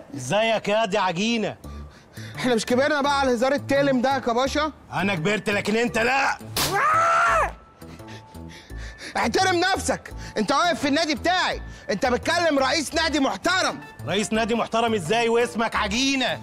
ازيك يا دي عجينه احنا مش كبرنا بقى على الهزار التالم ده يا كباشا انا كبرت لكن انت لا احترم نفسك انت واقف في النادي بتاعي انت بتكلم رئيس نادي محترم رئيس نادي محترم ازاي واسمك عجينه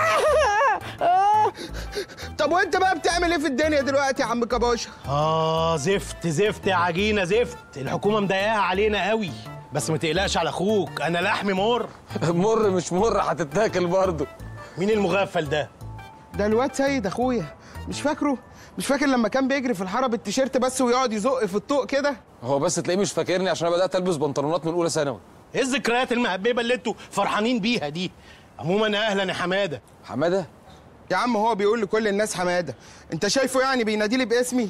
طب وانت بقى بتعمل ايه في الدنيا دلوقتي يا عم كباشا اه زفت زفت يا عجينه زفت الحكومه مضايقاها علينا قوي بس ما تقلقش على اخوك انا لحمي مر مر مش مر هتتاكل برضه مين المغفل ده ده الواد سيد اخويا مش فاكره مش فاكر لما كان بيجري في الحاره بالتيشيرت بس ويقعد يزق في الطوق كده هو بس تلاقيه مش فاكرني عشان انا بدات البس بنطلونات من اولى ثانوي ايه الذكريات المهببه اللي انتوا فرحانين بيها دي عموما اهلا يا حماده حماده يا عم هو بيقول لكل الناس حماده انت شايفه يعني بينادي لي باسمي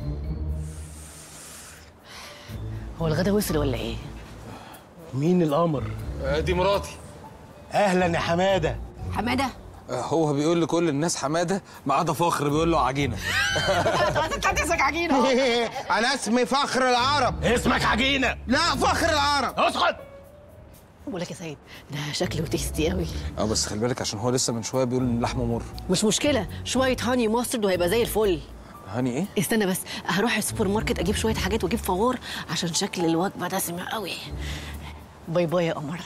هو الغدا وصل ولا ايه؟ مين القمر آه، دي مراتي اهلا يا حماده حماده آه، هو بيقول لكل الناس حماده ما عدا فخر بيقول له عجينه انت هتسك عجينه انا اسمي فخر العرب اسمك عجينه لا فخر العرب اسكت بقول لك يا سيد ده شكله تيستي قوي اه بس خلي بالك عشان هو لسه من شويه بيقول ان اللحمه مر مش مشكله شويه هاني ماسترد وهيبقى زي الفل هاني ايه استنى بس هروح السوبر ماركت اجيب شويه حاجات واجيب فوار عشان شكل الوجبه دسمه قوي باي باي يا قمر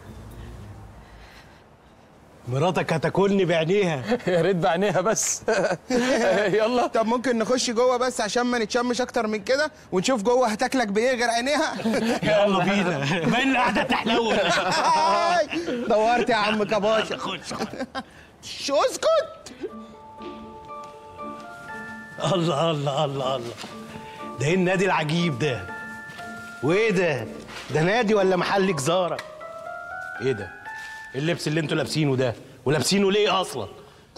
مراتك هتاكلني بعينيها يا ريت بعينيها بس يلا طب ممكن نخش جوه بس عشان ما نتشمش اكتر من كده ونشوف جوه هتاكلك بايه غير عينيها يلا بينا باين القعده تحلو دورت يا عم كباشا خش شو اسكت الله الله الله الله ده ايه النادي العجيب ده وايه ده ده نادي ولا محل جزاره ايه ده إيه اللبس اللي انتوا لابسينه ده ولابسينه ليه اصلا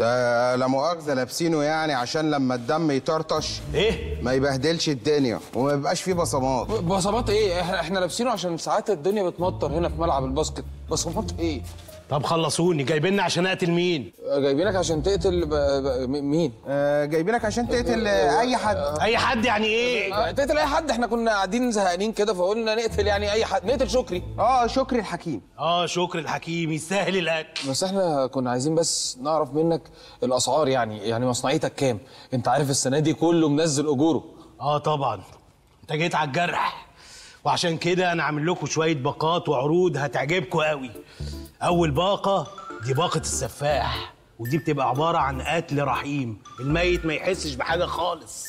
ده لا مؤاخذه لابسينه يعني عشان لما الدم يطرطش ايه ما يبهدلش الدنيا وما يبقاش فيه بصمات بصمات ايه احنا احنا لابسينه عشان ساعات الدنيا بتمطر هنا في ملعب الباسكت بصمات ايه طب خلصوني جايبيني عشان اقتل مين آه، جايبينك عشان تقتل ب... ب... م- مين آه جايبينك عشان تقتل آه، اي حد اي حد يعني ايه آه، تقتل اي حد احنا كنا قاعدين زهقانين كده فقلنا نقتل يعني اي حد نقتل شكري اه شكري الحكيم اه شكر الحكيم يستاهل الاكل بس احنا كنا عايزين بس نعرف منك الاسعار يعني يعني مصنعيتك كام انت عارف السنه دي كله منزل اجوره اه طبعا انت جيت على الجرح وعشان كده انا عامل لكم شويه باقات وعروض هتعجبكم قوي اول باقه دي باقه السفاح ودي بتبقى عباره عن قتل رحيم الميت ما يحسش بحاجه خالص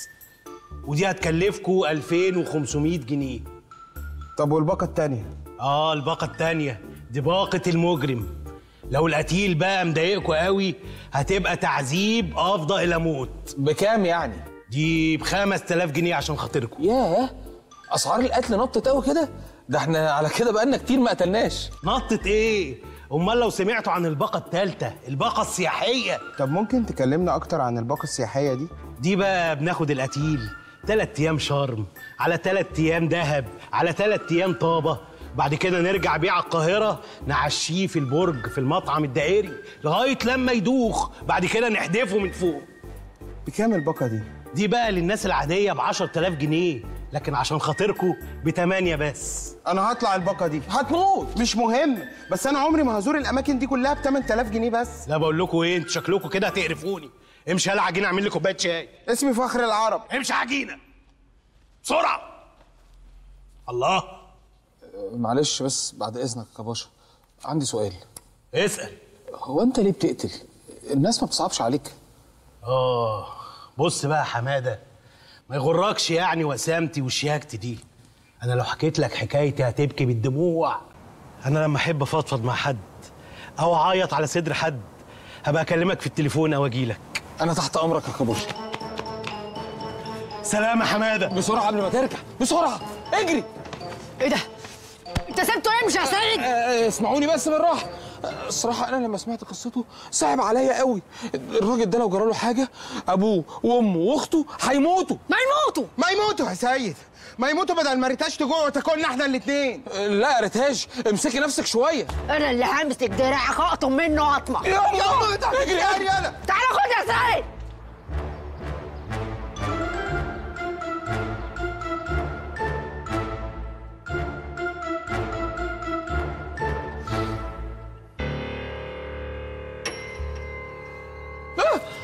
ودي هتكلفكم 2500 جنيه طب والباقه التانيه اه الباقه التانيه دي باقه المجرم لو القتيل بقى مضايقكم قوي هتبقى تعذيب افضى الى موت بكام يعني دي ب 5000 جنيه عشان خاطركم ياه اسعار القتل نطت قوي كده ده احنا على كده بقالنا كتير ما قتلناش نطت ايه امال لو سمعتوا عن الباقه الثالثه الباقه السياحيه طب ممكن تكلمنا اكتر عن الباقه السياحيه دي دي بقى بناخد القتيل تلات ايام شرم على تلات ايام دهب على تلات ايام طابه بعد كده نرجع بيه على القاهرة نعشيه في البرج في المطعم الدائري لغاية لما يدوخ بعد كده نحدفه من فوق بكام الباقه دي دي بقى للناس العادية ب 10000 جنيه لكن عشان خاطركم بتمانية بس انا هطلع الباقه دي هتموت مش مهم بس انا عمري ما هزور الاماكن دي كلها ب 8000 جنيه بس لا بقول لكم ايه انتوا شكلكم كده هتقرفوني امشي يلا عجينة اعمل لي كوباية شاي اسمي فخر العرب امشي عجينة بسرعة الله معلش بس بعد اذنك يا باشا عندي سؤال اسأل هو انت ليه بتقتل الناس ما بتصعبش عليك آه بص بقى يا حمادة ما يغركش يعني وسامتي وشياكتي دي أنا لو حكيت لك حكايتي هتبكي بالدموع أنا لما أحب أفضفض مع حد أو أعيط على صدر حد هبقى أكلمك في التليفون أو أجيلك انا تحت امرك يا كابوش سلام يا حمادة بسرعه قبل ما ترجع بسرعه اجري ايه ده؟ انت سبته يمشي يا سيد؟ آه، آه، اسمعوني بس بالراحه آه، الصراحه انا لما سمعت قصته صعب عليا قوي الراجل ده لو جراله حاجه ابوه وامه واخته هيموتوا ما يموتوا ما يموتوا يا سيد ما يموتوا بدل ما ريتاش تجوع وتاكلنا احنا الاثنين آه، لا يا ريتهاش امسكي نفسك شويه انا اللي همسك دراعك اقطم منه قطمه يا ماما اجري اجري يلا تعالى خد يا سيد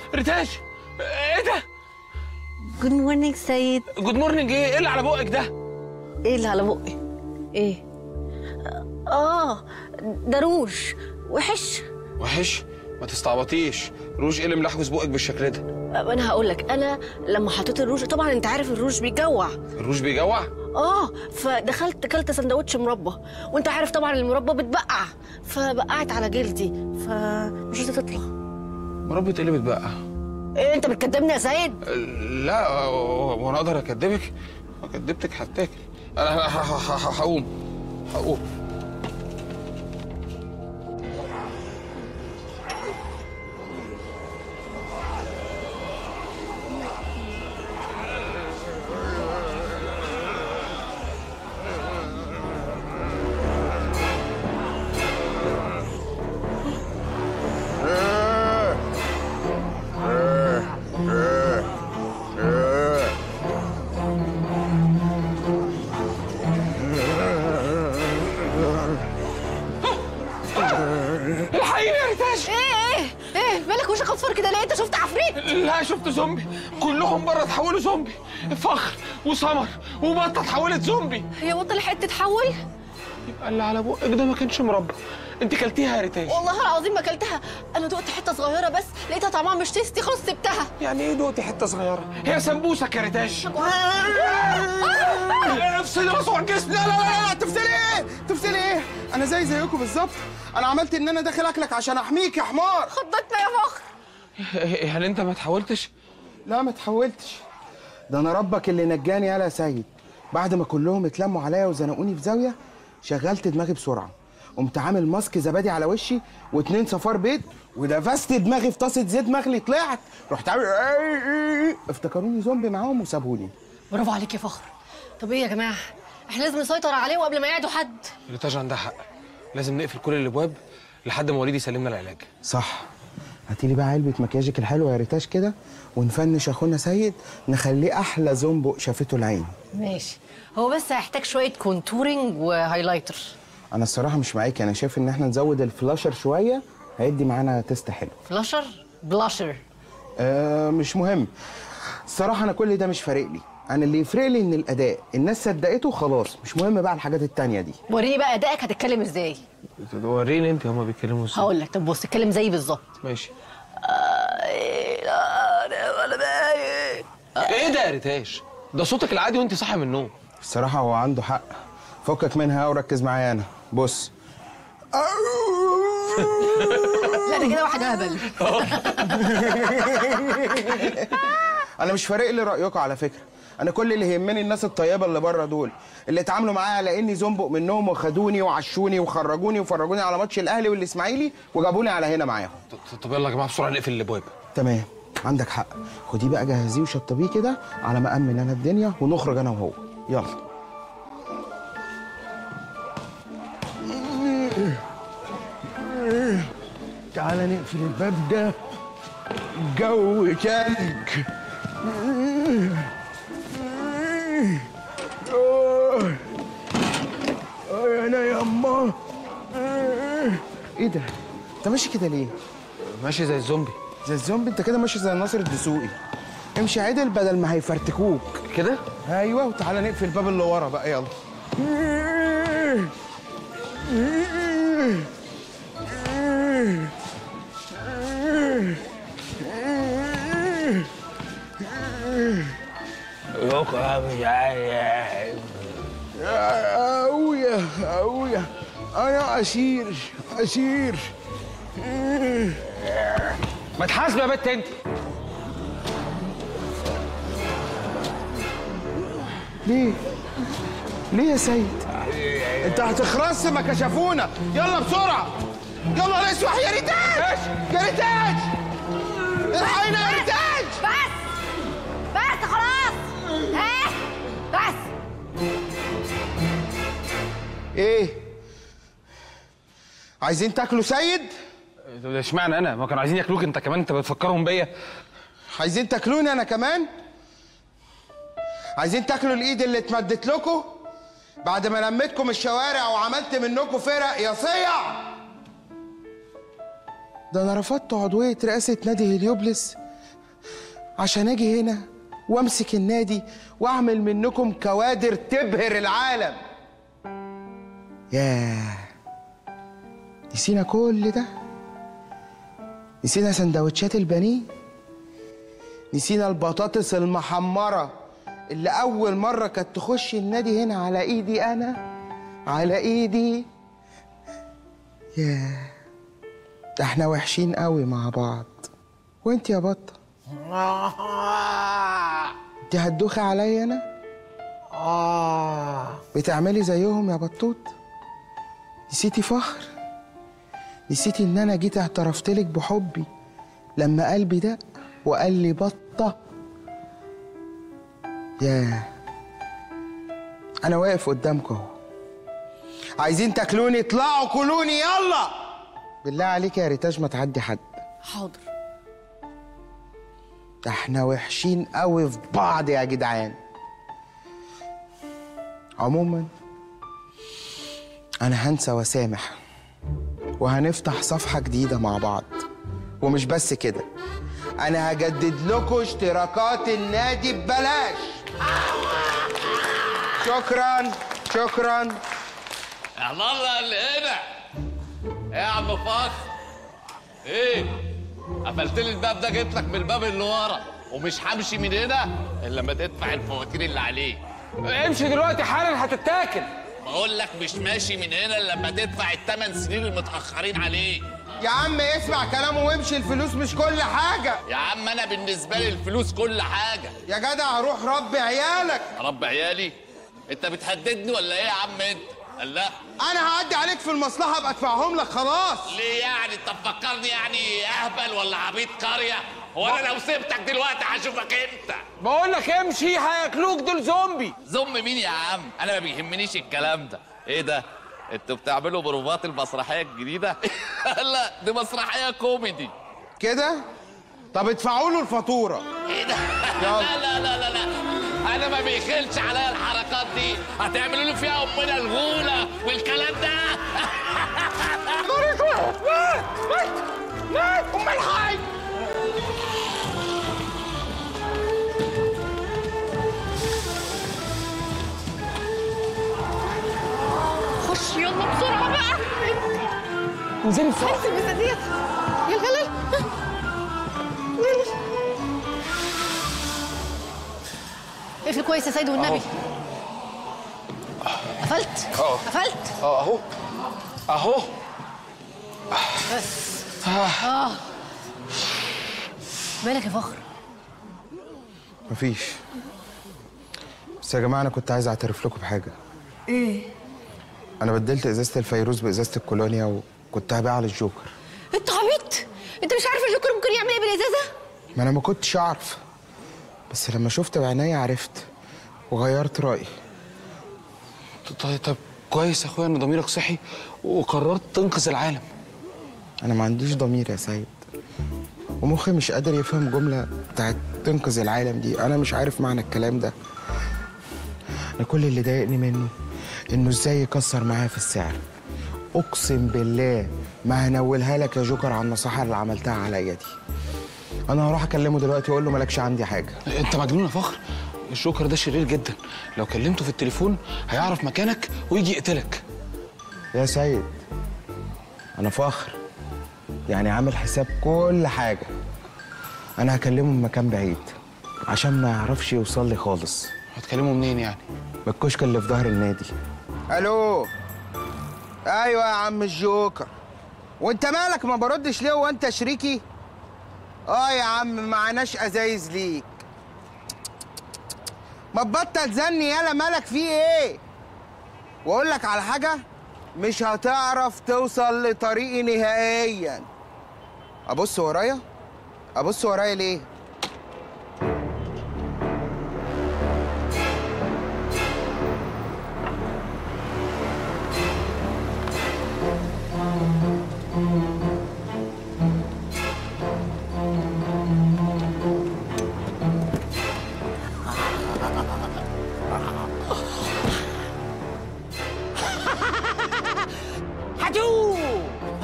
ريتاج ايه ده جود مورنينج سيد جود مورنينج ايه ايه اللي على بقك ده ايه اللي على بقي ايه اه ده روج وحش وحش ما تستعبطيش روج ايه اللي ملحوس بقك بالشكل ده انا هقول لك انا لما حطيت الروج طبعا انت عارف الروج بيجوع الروج بيجوع اه فدخلت كلت سندوتش مربى وانت عارف طبعا المربى بتبقع فبقعت على جلدي فمش راضيه تطلع مربى ايه اللي بتبقى ايه انت بتكدبني يا سيد لا هو انا اقدر اكدبك لو كدبتك هتاكل انا ه- ه- ه- هقوم هقوم الحقيقة يا ريتاج ايه ايه ايه مالك وشك اصفر كده ليه انت شفت عفريت لا شفت زومبي كلهم بره اتحولوا زومبي فخر وسمر وبطه اتحولت زومبي هي بطل لحقت تتحول يبقى اللي على بقك ده ما كانش مربى انت كلتيها يا ريتاج والله العظيم ما اكلتها انا دقت حته صغيره بس لقيتها طعمها مش تيستي خلاص سبتها يعني ايه دوقتي حته صغيره هي سمبوسك يا ريتاج افصل راسه عن الجسم لا لا لا لا تفصلي ايه تفصلي ايه انا زي زيكم بالظبط انا عملت ان انا داخل اكلك عشان احميك يا حمار خضتنا يا فخر هل انت ما تحاولتش لا ما تحولتش ده انا ربك اللي نجاني يالا يا سيد بعد ما كلهم اتلموا عليا وزنقوني في زاويه شغلت دماغي بسرعه قمت عامل ماسك زبادي على وشي واتنين صفار بيض ودفست دماغي في طاسه زيت مغلي طلعت رحت عامل افتكروني زومبي معاهم وسابوني برافو عليك يا فخر طب ايه يا جماعه احنا لازم نسيطر عليه قبل ما يعدوا حد ريتاج عندها حق لازم نقفل كل الابواب لحد ما وليد يسلمنا العلاج صح هاتيلي بقى علبة مكياجك الحلوة يا ريتاش كده ونفنش اخونا سيد نخليه احلى زومبو شافته العين ماشي هو بس هيحتاج شويه كونتورنج وهايلايتر انا الصراحة مش معاكي انا شايف ان احنا نزود الفلاشر شوية هيدي معانا تيست حلو فلاشر بلاشر آه مش مهم الصراحة انا كل ده مش فارق لي انا اللي يفرق لي ان الاداء الناس صدقته خلاص مش مهم بقى الحاجات التانية دي وريني بقى ادائك هتتكلم ازاي وريني انت هما بيتكلموا ازاي هقول لك طب بص اتكلم زيي بالظبط ماشي ايه ده يا ريتاش ده صوتك العادي وانت صاحي من النوم الصراحة هو عنده حق فكك منها وركز معايا انا بص لا ده كده واحد هبل انا مش فارق لي رايكم على فكره انا كل اللي يهمني الناس الطيبه اللي بره دول اللي اتعاملوا معايا على اني زنبق منهم وخدوني وعشوني وخرجوني وفرجوني على ماتش الاهلي والاسماعيلي وجابوني على هنا معاهم طب- طب يلا يا جماعه بسرعه نقفل الابواب تمام عندك حق خديه بقى جهزيه وشطبيه كده على ما امن انا الدنيا ونخرج انا وهو يلا تعالى نقفل الباب ده الجو تلج انا يا اما ايه ده انت ماشي كده ليه ماشي زي الزومبي زي الزومبي انت كده ماشي زي ناصر الدسوقي امشي عدل بدل ما هيفرتكوك كده ايوه وتعالى نقفل الباب اللي ورا بقى يلا أويا أويا أنا أسير أسير ما تحاسب يا بت انت ليه؟ ليه يا سيد؟ أنت هتخرس ما كشفونا يلا بسرعة يلا نسوح يا ريتاج يا ريتاج الحقينا يا ريتاج بس بس خلاص ها بس إيه؟ عايزين تاكلوا سيد؟ ده اشمعنى انا ما كانوا عايزين ياكلوك انت كمان انت بتفكرهم بيا عايزين تاكلوني انا كمان عايزين تاكلوا الايد اللي اتمدت لكم بعد ما لميتكم الشوارع وعملت منكم فرق يا صيع ده انا رفضت عضويه رئاسه نادي هليوبلس عشان اجي هنا وامسك النادي واعمل منكم كوادر تبهر العالم ياه نسينا كل ده نسينا سندوتشات البانيه نسينا البطاطس المحمرة اللي أول مرة كانت تخش النادي هنا على إيدي أنا على إيدي ياه ده احنا وحشين قوي مع بعض وانت يا بطة انت هتدوخي عليا أنا بتعملي زيهم يا بطوط نسيتي فخر نسيتي ان انا جيت اعترفت لك بحبي لما قلبي دق وقال لي بطه ياه انا واقف قدامكم اهو عايزين تاكلوني اطلعوا كلوني يلا بالله عليك يا ريتاج ما تعدي حد حاضر ده احنا وحشين قوي في بعض يا جدعان عموما انا هنسى واسامح وهنفتح صفحة جديدة مع بعض ومش بس كده انا هجدد لكم اشتراكات النادي ببلاش شكرا شكرا يا الله اللي هنا ايه يا عم فخر ايه قفلت لي الباب ده جيت لك من الباب اللي ورا ومش همشي من هنا الا لما تدفع الفواتير اللي عليك امشي دلوقتي حالا هتتاكل بقول لك مش ماشي من هنا الا لما تدفع الثمان سنين المتاخرين عليك يا عم اسمع كلامه وامشي الفلوس مش كل حاجة يا عم انا بالنسبه لي الفلوس كل حاجه يا جدع هروح ربي عيالك رب عيالي انت بتهددني ولا ايه يا عم انت قال لا انا هعدي عليك في المصلحة ابقى ادفعهم لك خلاص ليه يعني انت مفكرني يعني اهبل ولا عبيط قريه هو انا لو سبتك دلوقتي هشوفك امتى بقول لك امشي هياكلوك دول زومبي زم مين يا عم انا ما بيهمنيش الكلام ده ايه ده انتوا بتعملوا بروفات المسرحيه الجديده لا دي مسرحيه كوميدي كده طب ادفعوا له الفاتورة ايه ده لا لا لا لا لا انا ما بيخلش عليا الحركات دي هتعملوا لي فيها امنا الغوله والكلام ده امال حاج خش يلا بسرعه بقى انزلي بسرعه عايز الميزانيه يلا يلا يلا اقفل كويس يا سيد والنبي قفلت اه. قفلت اه اهو اهو بس اه مالك يا فخر مفيش بس يا جماعة أنا كنت عايز أعترف لكم بحاجة ايه أنا بدلت إزازة الفيروز بإزازة الكولونيا وكنت هبيعها للجوكر انت عبيط انت مش عارف الجوكر ممكن يعمل ايه بالازازه ما أنا ما كنتش أعرف بس لما شفت بعينيا عرفت وغيرت رأيي طيب طب كويس يا اخويا ان ضميرك صحي وقررت تنقذ العالم أنا ما عنديش ضمير يا سيد ومخي مش قادر يفهم جملة بتاعت تنقذ العالم دي أنا مش عارف معنى الكلام ده أنا كل اللي ضايقني منه إنه إزاي يكسر معايا في السعر أقسم بالله ما هنولها لك يا جوكر على النصيحة اللي عملتها عليا دي أنا هروح أكلمه دلوقتي وأقول له مالكش عندي حاجة انت مجنون يا فخر الجوكر ده شرير جدا لو كلمته في التليفون هيعرف مكانك ويجي يقتلك يا سيد أنا فخر يعني عامل حساب كل حاجة أنا هكلمه من مكان بعيد عشان ما يعرفش يوصل لي خالص هتكلمه منين يعني من الكشك اللي في ظهر النادي الو ايوه يا عم الجوكر وانت مالك ما بردش ليه وانت شريكي اه يا عم معناش ازايز ليك ما تبطل زني يالا مالك فيه ايه واقول لك على حاجه مش هتعرف توصل لطريقي نهائيا ابص ورايا ابص ورايا ليه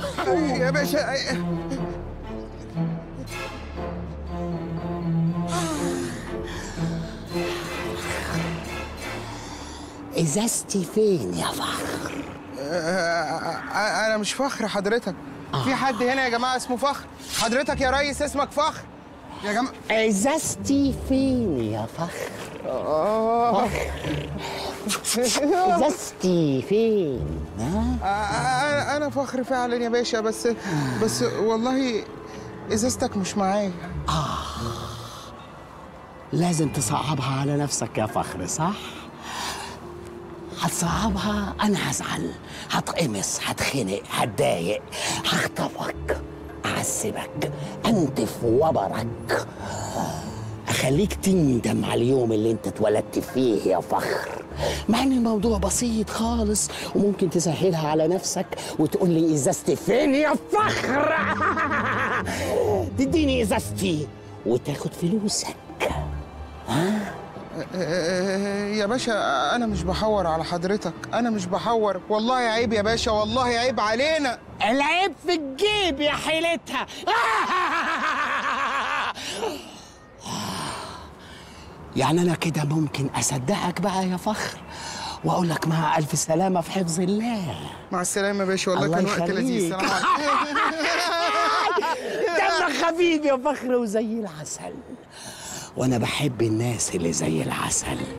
يا باشا ازازتي فين يا فخر آه، انا مش فخر حضرتك في حد هنا يا جماعه اسمه فخر حضرتك يا ريس اسمك فخر يا جماعه ازازتي فين يا فخر آه. ازازتي فين ها آه، انا فخر فعلا يا باشا بس بس والله ازازتك مش معايا لازم تصعبها على نفسك يا فخر صح هتصعبها انا هزعل هتقمص هتخنق هتضايق هخطفك اعذبك انتف وبرك اخليك تندم على اليوم اللي انت اتولدت فيه يا فخر مع ان الموضوع بسيط خالص وممكن تسهلها على نفسك وتقول لي ازازتي فين يا فخر تديني ازازتي وتاخد فلوسك آه، يا باشا انا مش بحور على حضرتك انا مش بحور والله عيب يا باشا والله عيب علينا العيب في الجيب يا حيلتها يعني انا كده ممكن اصدقك بقى يا فخر واقول لك مع الف سلامه في حفظ الله مع السلامه يا باشا والله الله كان وقت يخليك. لذيذ سلام عليكم دمك خفيف يا فخر وزي العسل وانا بحب الناس اللي زي العسل